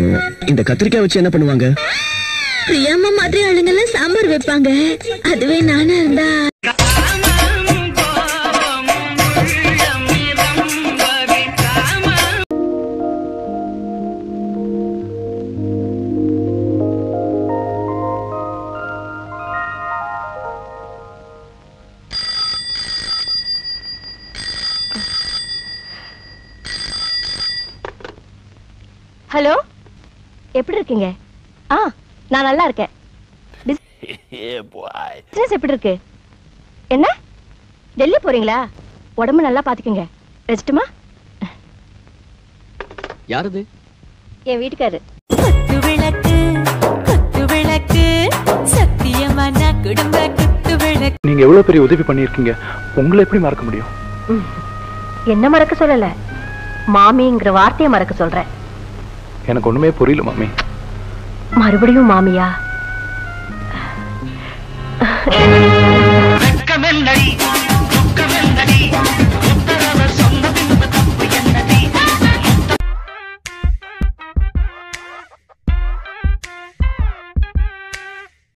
இந்த கத்திரிக்காய் வச்சு என்ன பண்ணுவாங்க பிரியாமா மாதிரி ஆளுங்கெல்லாம் சாம்பார் வைப்பாங்க அதுவே நானா இருந்தா ஹலோ எப்படி இருக்கீங்க ஆ நான் நல்லா இருக்கேன் பிசினஸ் எப்படி இருக்கு என்ன டெல்லி போறீங்களா உடம்பு நல்லா பாத்துக்கோங்க வச்சுட்டுமா யாரது என் வீட்டுக்காரு குத்து விளக்கு குத்து விளக்கு சத்தியமான குடும்ப குத்து விளக்கு நீங்க எவ்வளவு பெரிய உதவி பண்ணியிருக்கீங்க உங்களை எப்படி மறக்க முடியும் என்ன மறக்க சொல்லல மாமிங்கிற வார்த்தையை மறக்க சொல்றேன் எனக்கு ஒண்ணுமே புரியல மாமி மறுபடியும் மாமியா வெட்கமென்னடி